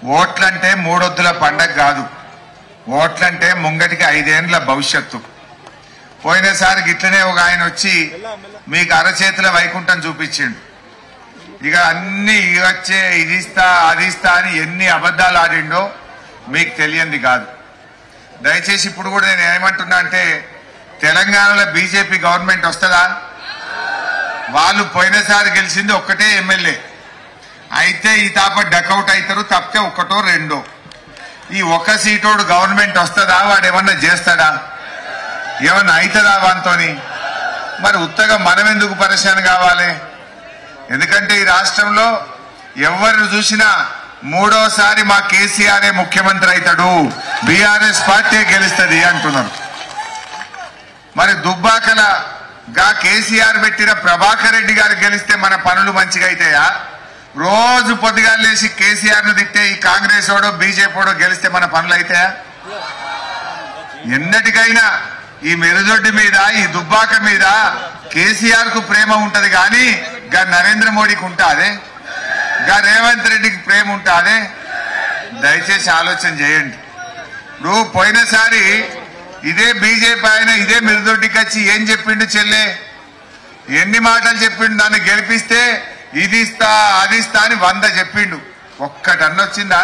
ఓట్లంటే మూడొద్దుల పండగ కాదు ఓట్లంటే ముంగటికి ఐదేండ్ల భవిష్యత్తు పోయినసారి గిట్లనే ఒక ఆయన వచ్చి మీకు అరచేతుల వైకుంఠం చూపించిండు ఇక అన్ని ఇవి వచ్చే ఇది ఇస్తా అది ఇస్తా అని ఎన్ని అబద్ధాలు ఆడిండో మీకు తెలియంది కాదు దయచేసి ఇప్పుడు కూడా నేను ఏమంటున్నా అంటే తెలంగాణలో బీజేపీ గవర్నమెంట్ వస్తుందా వాళ్ళు పోయినసారి గెలిచింది ఒక్కటే ఎమ్మెల్యే అయితే ఈ తాప డకౌట్ అవుతారు తప్పితే ఒక్కటో రెండో ఈ ఒక్క సీటోడు గవర్నమెంట్ వస్తుందా వాడు ఏమన్నా చేస్తాడా ఏమన్నా అవుతుందా వానితోని మరి ఉత్తగా మనం ఎందుకు పరిశాన్ కావాలి ఎందుకంటే ఈ రాష్ట్రంలో ఎవరు చూసినా మూడోసారి మా కేసీఆర్ ముఖ్యమంత్రి అవుతాడు బీఆర్ఎస్ పార్టీ గెలుస్తుంది అంటున్నారు మరి దుబ్బాకల గా కేసీఆర్ పెట్టిన ప్రభాకర్ రెడ్డి గారు గెలిస్తే మన పనులు మంచిగా అవుతాయా రోజు పొద్దుగా లేచి కేసీఆర్ ను తిట్టే ఈ కాంగ్రెస్ ఓడో బీజేపీ ఓడో గెలిస్తే మన పనులు అవుతాయా ఎన్నటికైనా ఈ మెరుదొడ్డి మీద ఈ దుబ్బాక మీద కేసీఆర్ కు ప్రేమ ఉంటది కానీ గా నరేంద్ర మోడీకి ఉంటాదే గా రేవంత్ రెడ్డికి ప్రేమ ఉంటాదే దయచేసి ఆలోచన చేయండి నువ్వు పోయినసారి ఇదే బీజేపీ ఆయన ఇదే మెరుదొడ్డికి వచ్చి ఏం చెప్పిండు చెల్లె ఎన్ని మాటలు చెప్పిండు నన్ను గెలిపిస్తే ఇది ఇస్తా అది ఇస్తా అని వంద చెప్పిండు ఒక్కటన్న వచ్చిందా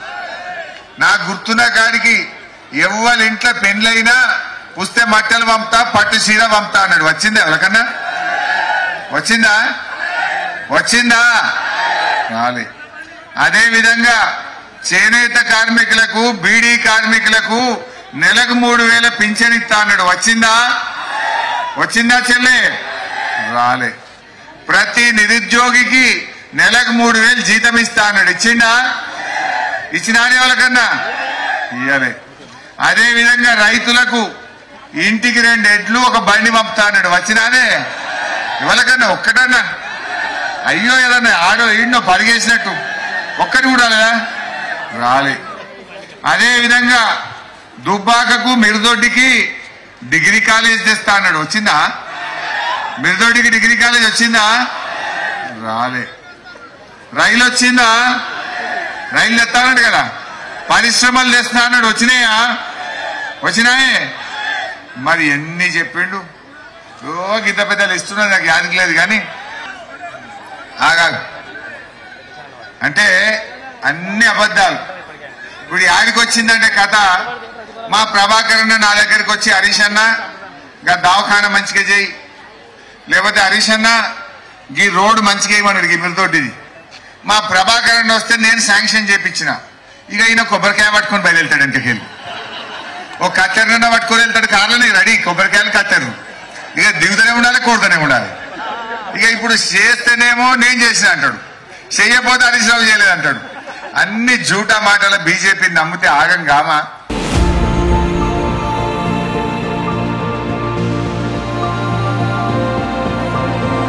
నా గుర్తున్న కాడికి ఎవ్వరి ఇంట్లో పెండ్లైనా పుస్తే మట్టలు పంపుతా పట్టు చీర పంపుతా అన్నాడు వచ్చిందా ఎవరికన్నా వచ్చిందా వచ్చిందా రాలే అదే విధంగా చేనేత కార్మికులకు బీడీ కార్మికులకు నెలకు మూడు వేల పింఛన్ ఇస్తా అన్నాడు వచ్చిందా వచ్చిందా చెల్లె రాలే ప్రతి నిరుద్యోగికి నెలకు మూడు వేలు జీతం ఇస్తా అన్నాడు ఇచ్చిండా ఇచ్చినాడే వాళ్ళకన్నా ఇయ్యలే అదే విధంగా రైతులకు ఇంటికి రెండు ఎడ్లు ఒక బండి పంపుతా అన్నాడు వచ్చినాదే ఇవ్వలకన్నా ఒక్కటన్నా అయ్యో ఏదన్నా ఆడో ఈడో పరిగేసినట్టు ఒక్కటి కూడా లేదా రాలే అదే విధంగా దుబ్బాకకు మిరుదొడ్డికి డిగ్రీ కాలేజ్ తెస్తా అన్నాడు వచ్చిందా మిరుదొడ్డికి డిగ్రీ కాలేజ్ వచ్చిందా రాలే రైలు వచ్చిందా రైలు తెస్తానంట కదా పరిశ్రమలు తెస్తా అన్నాడు వచ్చినాయా వచ్చినాయే మరి ఎన్ని చెప్పిండు ఓ గిద్ద పెద్దలు ఇస్తున్నది నాకు యాదికి లేదు కానీ ఆగా అంటే అన్ని అబద్ధాలు ఇప్పుడు యాడికి వచ్చిందంటే కథ మా ప్రభాకర్ అన్న నా దగ్గరికి వచ్చి హరీష్ అన్న గా దవాఖాన మంచిగా చేయి లేకపోతే హరీష్ అన్న ఈ రోడ్డు మంచిగా వేయమన్నాడు ఈ మిరతోటిది మా ప్రభాకర్ అన్న వస్తే నేను శాంక్షన్ చేపించిన ఇక ఈయన కొబ్బరికాయ పట్టుకొని బయలుదేరుతాడు ఇంటికెళ్ళి ఓ కత్తెరనన్నా పట్టుకొని వెళ్తాడు కార్లోనే రెడీ కొబ్బరికాయలు కత్తెరు ఇక దిగుతూనే ఉండాలి కొడుతూనే ఉండాలి ఇక ఇప్పుడు చేస్తేనేమో నేను చేసిన అంటాడు చెయ్యపోతే హరీష్ రావు చేయలేదు అంటాడు అన్ని జూటా మాటల బీజేపీని నమ్మితే ఆగం కామా